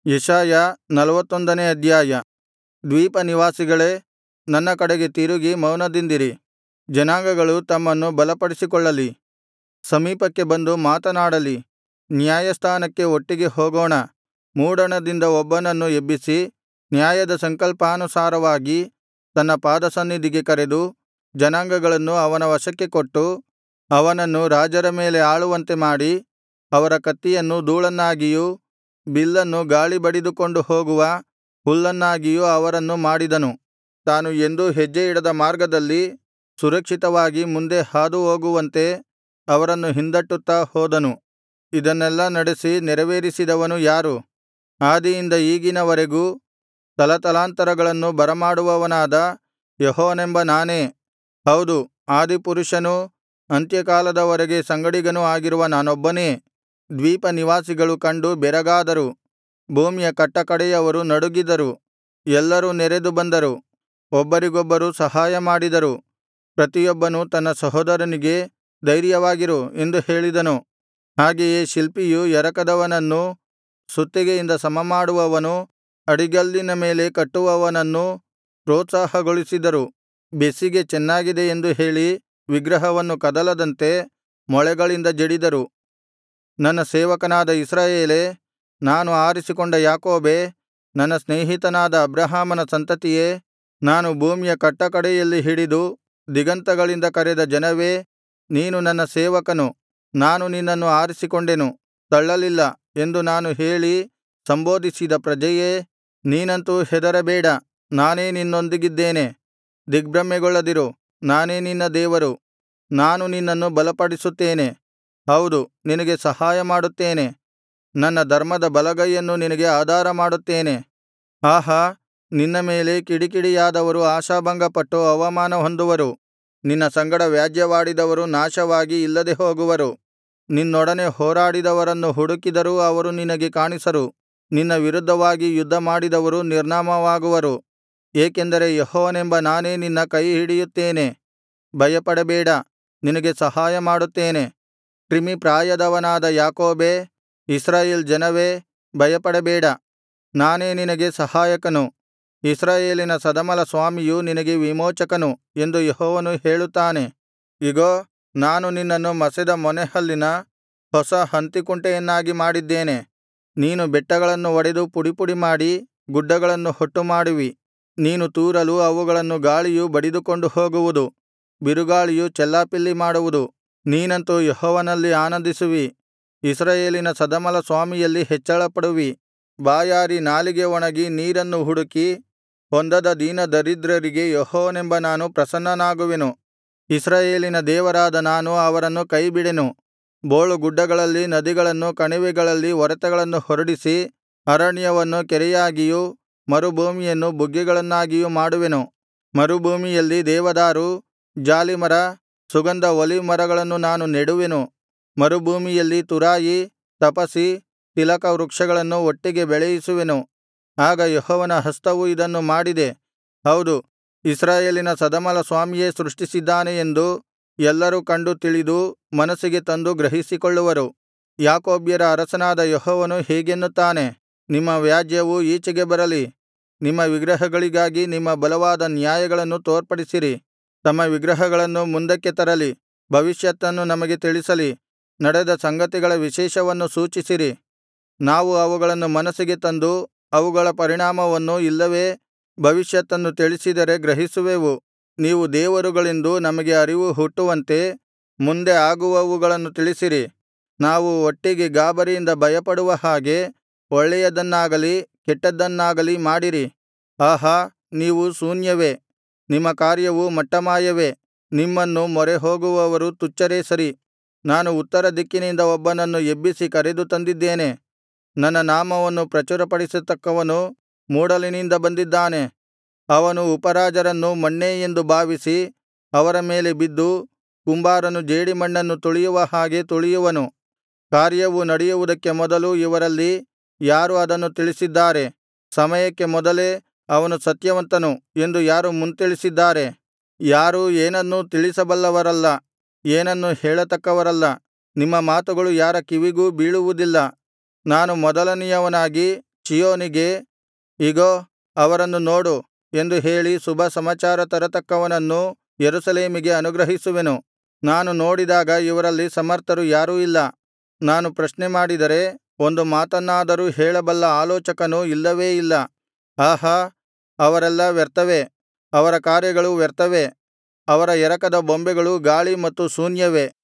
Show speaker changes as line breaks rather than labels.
ಯೆಶಾಯ ನಲ್ವತ್ತೊಂದನೇ ಅಧ್ಯಾಯ ದ್ವೀಪನಿವಾಸಿಗಳೇ ನನ್ನ ಕಡೆಗೆ ತಿರುಗಿ ಮೌನದಿಂದಿರಿ ಜನಾಂಗಗಳು ತಮ್ಮನ್ನು ಬಲಪಡಿಸಿಕೊಳ್ಳಲಿ ಸಮೀಪಕ್ಕೆ ಬಂದು ಮಾತನಾಡಲಿ ನ್ಯಾಯಸ್ಥಾನಕ್ಕೆ ಒಟ್ಟಿಗೆ ಹೋಗೋಣ ಮೂಡಣದಿಂದ ಒಬ್ಬನನ್ನು ಎಬ್ಬಿಸಿ ನ್ಯಾಯದ ಸಂಕಲ್ಪಾನುಸಾರವಾಗಿ ತನ್ನ ಪಾದಸನ್ನಿಧಿಗೆ ಕರೆದು ಜನಾಂಗಗಳನ್ನು ಅವನ ವಶಕ್ಕೆ ಕೊಟ್ಟು ಅವನನ್ನು ರಾಜರ ಮೇಲೆ ಆಳುವಂತೆ ಮಾಡಿ ಅವರ ಕತ್ತಿಯನ್ನು ಧೂಳನ್ನಾಗಿಯೂ ಬಿಲ್ಲನ್ನು ಗಾಳಿ ಬಡಿದುಕೊಂಡು ಹೋಗುವ ಹುಲ್ಲನ್ನಾಗಿಯೂ ಅವರನ್ನು ಮಾಡಿದನು ತಾನು ಎಂದೂ ಹೆಜ್ಜೆಯಿಡದ ಮಾರ್ಗದಲ್ಲಿ ಸುರಕ್ಷಿತವಾಗಿ ಮುಂದೆ ಹಾದುಹೋಗುವಂತೆ ಅವರನ್ನು ಹಿಂದಟ್ಟುತ್ತಾ ಹೋದನು ಇದನ್ನೆಲ್ಲಾ ನಡೆಸಿ ನೆರವೇರಿಸಿದವನು ಯಾರು ಆದಿಯಿಂದ ಈಗಿನವರೆಗೂ ತಲತಲಾಂತರಗಳನ್ನು ಬರಮಾಡುವವನಾದ ಯೆಹೋವನೆಂಬ ನಾನೇ ಹೌದು ಆದಿಪುರುಷನೂ ಅಂತ್ಯಕಾಲದವರೆಗೆ ಸಂಗಡಿಗನೂ ಆಗಿರುವ ನಾನೊಬ್ಬನೇ ದ್ವೀಪನಿವಾಸಿಗಳು ಕಂಡು ಬೆರಗಾದರು ಭೂಮಿಯ ಕಟ್ಟಕಡೆಯವರು ನಡುಗಿದರು ಎಲ್ಲರೂ ನೆರೆದು ಬಂದರು ಒಬ್ಬರಿಗೊಬ್ಬರು ಸಹಾಯಮಾಡಿದರು ಪ್ರತಿಯೊಬ್ಬನು ತನ್ನ ಸಹೋದರನಿಗೆ ಧೈರ್ಯವಾಗಿರು ಎಂದು ಹೇಳಿದನು ಹಾಗೆಯೇ ಶಿಲ್ಪಿಯು ಎರಕದವನನ್ನೂ ಸುತ್ತಿಗೆಯಿಂದ ಸಮಮಾಡುವವನು ಅಡಿಗಲ್ಲಿನ ಮೇಲೆ ಕಟ್ಟುವವನನ್ನೂ ಪ್ರೋತ್ಸಾಹಗೊಳಿಸಿದರು ಬೆಸಿಗೆ ಚೆನ್ನಾಗಿದೆ ಎಂದು ಹೇಳಿ ವಿಗ್ರಹವನ್ನು ಕದಲದಂತೆ ಮೊಳೆಗಳಿಂದ ಜಡಿದರು ನನ್ನ ಸೇವಕನಾದ ಇಸ್ರಾಯೇಲೇ ನಾನು ಆರಿಸಿಕೊಂಡ ಯಾಕೋಬೇ ನನ್ನ ಸ್ನೇಹಿತನಾದ ಅಬ್ರಹಾಮನ ಸಂತತಿಯೇ ನಾನು ಭೂಮಿಯ ಕಟ್ಟಕಡೆಯಲ್ಲಿ ಹಿಡಿದು ದಿಗಂತಗಳಿಂದ ಕರೆದ ಜನವೇ ನೀನು ನನ್ನ ಸೇವಕನು ನಾನು ನಿನ್ನನ್ನು ಆರಿಸಿಕೊಂಡೆನು ತಳ್ಳಲಿಲ್ಲ ಎಂದು ನಾನು ಹೇಳಿ ಸಂಬೋಧಿಸಿದ ಪ್ರಜೆಯೇ ನೀನಂತೂ ಹೆದರಬೇಡ ನಾನೇ ನಿನ್ನೊಂದಿಗಿದ್ದೇನೆ ದಿಗ್ಭ್ರಮೆಗೊಳ್ಳದಿರು ನಾನೇ ನಿನ್ನ ದೇವರು ನಾನು ನಿನ್ನನ್ನು ಬಲಪಡಿಸುತ್ತೇನೆ ಹೌದು ನಿನಗೆ ಸಹಾಯಮಾಡುತ್ತೇನೆ ನನ್ನ ಧರ್ಮದ ಬಲಗೈಯನ್ನು ನಿನಗೆ ಆಧಾರಮಾಡುತ್ತೇನೆ ಆಹಾ ನಿನ್ನ ಮೇಲೆ ಕಿಡಿಕಿಡಿಯಾದವರು ಆಶಾಭಂಗಪಟ್ಟು ಅವಮಾನ ಹೊಂದುವರು ನಿನ್ನ ಸಂಗಡ ವ್ಯಾಜ್ಯವಾಡಿದವರು ನಾಶವಾಗಿ ಇಲ್ಲದೆ ಹೋಗುವರು ನಿನ್ನೊಡನೆ ಹೋರಾಡಿದವರನ್ನು ಹುಡುಕಿದರೂ ಅವರು ನಿನಗೆ ಕಾಣಿಸರು ನಿನ್ನ ವಿರುದ್ಧವಾಗಿ ಯುದ್ಧಮಾಡಿದವರು ನಿರ್ನಾಮವಾಗುವರು ಏಕೆಂದರೆ ಯೆಹೋವನೆಂಬ ನಾನೇ ನಿನ್ನ ಕೈಹಿಡಿಯುತ್ತೇನೆ ಭಯಪಡಬೇಡ ನಿನಗೆ ಸಹಾಯಮಾಡುತ್ತೇನೆ ಕ್ರಿಮಿಪ್ರಾಯದವನಾದ ಯಾಕೋಬೇ ಇಸ್ರಾಯೇಲ್ ಜನವೇ ಭಯಪಡಬೇಡ ನಾನೇ ನಿನಗೆ ಸಹಾಯಕನು ಇಸ್ರಾಯೇಲಿನ ಸದಮಲಸ್ವಾಮಿಯು ನಿನಗೆ ವಿಮೋಚಕನು ಎಂದು ಯೆಹೋವನು ಹೇಳುತ್ತಾನೆ ಇಗೋ ನಾನು ನಿನ್ನನ್ನು ಮಸೆದ ಮೊನೆಹಲ್ಲಿನ ಹೊಸ ಹಂತಿಕುಂಟೆಯನ್ನಾಗಿ ಮಾಡಿದ್ದೇನೆ ನೀನು ಬೆಟ್ಟಗಳನ್ನು ಒಡೆದು ಪುಡಿಪುಡಿಮಾಡಿ ಗುಡ್ಡಗಳನ್ನು ಹೊಟ್ಟುಮಾಡುವಿ ನೀನು ತೂರಲು ಅವುಗಳನ್ನು ಗಾಳಿಯು ಬಡಿದುಕೊಂಡು ಹೋಗುವುದು ಬಿರುಗಾಳಿಯು ಚೆಲ್ಲಾಪಿಲ್ಲಿ ಮಾಡುವುದು ನೀನಂತೂ ಯೆಹೋವನಲ್ಲಿ ಆನಂದಿಸುವಿ ಇಸ್ರಾಯೇಲಿನ ಸದಮಲಸ್ವಾಮಿಯಲ್ಲಿ ಹೆಚ್ಚಳಪಡುವಿ ಬಾಯಾರಿ ನಾಲಿಗೆ ಒಣಗಿ ನೀರನ್ನು ಹುಡುಕಿ ಹೊಂದದ ದೀನದರಿದ್ರರಿಗೆ ಯೆಹೋವನೆಂಬ ನಾನು ಪ್ರಸನ್ನನಾಗುವೆನು ಇಸ್ರಾಯೇಲಿನ ದೇವರಾದ ನಾನು ಅವರನ್ನು ಕೈಬಿಡೆನು ಬೋಳುಗುಡ್ಡಗಳಲ್ಲಿ ನದಿಗಳನ್ನು ಕಣಿವೆಗಳಲ್ಲಿ ಒರತೆಗಳನ್ನು ಹೊರಡಿಸಿ ಅರಣ್ಯವನ್ನು ಕೆರೆಯಾಗಿಯೂ ಮರುಭೂಮಿಯನ್ನು ಬುಗ್ಗೆಗಳನ್ನಾಗಿಯೂ ಮಾಡುವೆನು ಮರುಭೂಮಿಯಲ್ಲಿ ದೇವದಾರು ಜಾಲಿಮರ ಸುಗಂಧ ಒಲಿವ್ ಮರಗಳನ್ನು ನಾನು ನೆಡುವೆನು ಮರುಭೂಮಿಯಲ್ಲಿ ತುರಾಯಿ ತಪಸಿ ತಿಲಕ ವೃಕ್ಷಗಳನ್ನು ಒಟ್ಟಿಗೆ ಬೆಳೆಯಿಸುವೆನು ಆಗ ಯೆಹೋವನ ಹಸ್ತವು ಇದನ್ನು ಮಾಡಿದೆ ಹೌದು ಇಸ್ರಾಯೇಲಿನ ಸದಮಲಸ್ವಾಮಿಯೇ ಸೃಷ್ಟಿಸಿದ್ದಾನೆ ಎಂದು ಎಲ್ಲರೂ ಕಂಡು ತಿಳಿದು ಮನಸ್ಸಿಗೆ ತಂದು ಗ್ರಹಿಸಿಕೊಳ್ಳುವರು ಯಾಕೋಬ್ಯರ ಅರಸನಾದ ಯೆಹೋವನು ಹೀಗೆನ್ನುತ್ತಾನೆ ನಿಮ್ಮ ವ್ಯಾಜ್ಯವು ಈಚೆಗೆ ಬರಲಿ ನಿಮ್ಮ ವಿಗ್ರಹಗಳಿಗಾಗಿ ನಿಮ್ಮ ಬಲವಾದ ನ್ಯಾಯಗಳನ್ನು ತೋರ್ಪಡಿಸಿರಿ ತಮ್ಮ ವಿಗ್ರಹಗಳನ್ನು ಮುಂದಕ್ಕೆ ತರಲಿ ಭವಿಷ್ಯತ್ತನ್ನು ನಮಗೆ ತಿಳಿಸಲಿ ನಡೆದ ಸಂಗತಿಗಳ ವಿಶೇಷವನ್ನು ಸೂಚಿಸಿರಿ ನಾವು ಅವುಗಳನ್ನು ಮನಸ್ಸಿಗೆ ತಂದು ಅವುಗಳ ಪರಿಣಾಮವನ್ನು ಇಲ್ಲವೇ ಭವಿಷ್ಯತ್ತನ್ನು ತಿಳಿಸಿದರೆ ಗ್ರಹಿಸುವೆವು ನೀವು ದೇವರುಗಳೆಂದು ನಮಗೆ ಅರಿವು ಹುಟ್ಟುವಂತೆ ಮುಂದೆ ಆಗುವವುಗಳನ್ನು ತಿಳಿಸಿರಿ ನಾವು ಒಟ್ಟಿಗೆ ಗಾಬರಿಯಿಂದ ಭಯಪಡುವ ಹಾಗೆ ಒಳ್ಳೆಯದನ್ನಾಗಲಿ ಕೆಟ್ಟದ್ದನ್ನಾಗಲಿ ಮಾಡಿರಿ ಆಹಾ ನೀವು ಶೂನ್ಯವೇ ನಿಮ್ಮ ಕಾರ್ಯವು ಮಟ್ಟಮಾಯವೇ ನಿಮ್ಮನ್ನು ಮೊರೆಹೋಗುವವರು ತುಚ್ಛರೇ ಸರಿ ನಾನು ಉತ್ತರ ದಿಕ್ಕಿನಿಂದ ಒಬ್ಬನನ್ನು ಎಬ್ಬಿಸಿ ಕರೆದು ತಂದಿದ್ದೇನೆ ನನ್ನ ನಾಮವನ್ನು ಪ್ರಚುರಪಡಿಸತಕ್ಕವನು ಮೂಡಲಿನಿಂದ ಬಂದಿದ್ದಾನೆ ಅವನು ಉಪರಾಜರನ್ನು ಮಣ್ಣೇ ಎಂದು ಭಾವಿಸಿ ಅವರ ಮೇಲೆ ಬಿದ್ದು ಕುಂಬಾರನು ಜೇಡಿಮಣ್ಣನ್ನು ತುಳಿಯುವ ಹಾಗೆ ತುಳಿಯುವನು ಕಾರ್ಯವು ನಡೆಯುವುದಕ್ಕೆ ಮೊದಲು ಇವರಲ್ಲಿ ಯಾರು ಅದನ್ನು ತಿಳಿಸಿದ್ದಾರೆ ಸಮಯಕ್ಕೆ ಮೊದಲೇ ಅವನು ಸತ್ಯವಂತನು ಎಂದು ಯಾರು ಮುಂತಿಳಿಸಿದ್ದಾರೆ ಯಾರೂ ಏನನ್ನೂ ತಿಳಿಸಬಲ್ಲವರಲ್ಲ ಏನನ್ನೂ ಹೇಳತಕ್ಕವರಲ್ಲ ನಿಮ್ಮ ಮಾತುಗಳು ಯಾರ ಕಿವಿಗೂ ಬೀಳುವುದಿಲ್ಲ ನಾನು ಮೊದಲನೆಯವನಾಗಿ ಚೀಯೋನಿಗೆ ಇಗೋ ಅವರನ್ನು ನೋಡು ಎಂದು ಹೇಳಿ ಶುಭಸಮಾಚಾರ ತರತಕ್ಕವನನ್ನು ಯೆರೂಸಲೇಮಿಗೆ ಅನುಗ್ರಹಿಸುವೆನು ನಾನು ನೋಡಿದಾಗ ಇವರಲ್ಲಿ ಸಮರ್ಥರು ಯಾರೂ ಇಲ್ಲ ನಾನು ಪ್ರಶ್ನೆಮಾಡಿದರೆ ಒಂದು ಮಾತನ್ನಾದರೂ ಹೇಳಬಲ್ಲ ಆಲೋಚಕನು ಇಲ್ಲವೇ ಇಲ್ಲ ಆಹಾ ಅವರೆಲ್ಲಾ ವ್ಯರ್ಥವೇ ಅವರ ಕಾರ್ಯಗಳು ವ್ಯರ್ಥವೇ ಅವರ ಎರಕದ ಬೊಂಬೆಗಳು ಗಾಳಿ ಮತ್ತು ಶೂನ್ಯವೇ